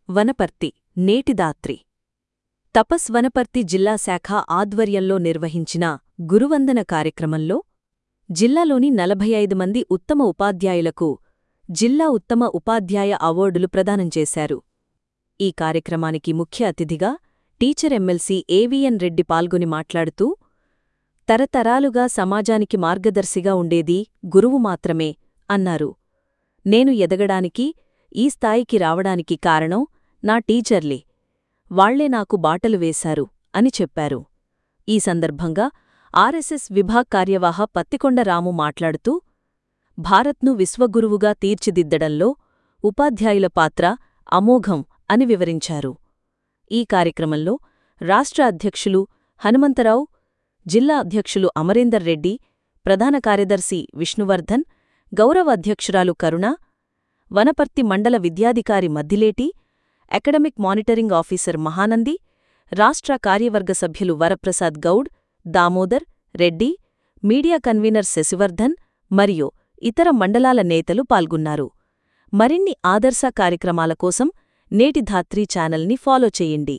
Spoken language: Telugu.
వనపర్తి నేటిదాత్రి తపస్ వనపర్తి జిల్లా శాఖ ఆధ్వర్యంలో నిర్వహించిన గురువందన కార్యక్రమంలో జిల్లాలోని నలభై ఐదు మంది ఉత్తమ ఉపాధ్యాయులకు జిల్లా ఉత్తమ ఉపాధ్యాయ అవార్డులు ప్రదానం చేశారు ఈ కార్యక్రమానికి ముఖ్య అతిథిగా టీచర్ ఎమ్మెల్సీ ఏవిఎన్ రెడ్డి పాల్గొని మాట్లాడుతూ తరతరాలుగా సమాజానికి మార్గదర్శిగా ఉండేది గురువు మాత్రమే అన్నారు నేను ఎదగడానికి ఈ స్థాయికి రావడానికి కారణం నా టీచర్లే వాళ్లే నాకు బాటలు వేశారు అని చెప్పారు ఈ సందర్భంగా ఆర్ఎస్ఎస్ విభాగ్ కార్యవాహ పత్తికొండ రాము మాట్లాడుతూ భారత్ను విశ్వగురువుగా తీర్చిదిద్దడంలో ఉపాధ్యాయుల పాత్ర అమోఘం అని వివరించారు ఈ కార్యక్రమంలో రాష్ట్ర అధ్యక్షులు హనుమంతరావు జిల్లా అధ్యక్షులు అమరేందర్ రెడ్డి ప్రధాన కార్యదర్శి విష్ణువర్ధన్ గౌరవ అధ్యక్షురాలు కరుణ వనపర్తి మండల విద్యాధికారి Maddileti academic monitoring officer Mahanandi రాష్ట్ర కార్యవర్గ సభ్యులు వరప్రసాద్ గౌడ్ దామోదర్ రెడ్డి మీడియా కన్వీనర్ శశివర్ధన్ మరియు ఇతర మండలాల నేతలు పాల్గొన్నారు మరిన్ని ఆదర్శ కార్యక్రమాల కోసం నేటి ధాత్రీ ఛానల్ని ఫాలో చేయండి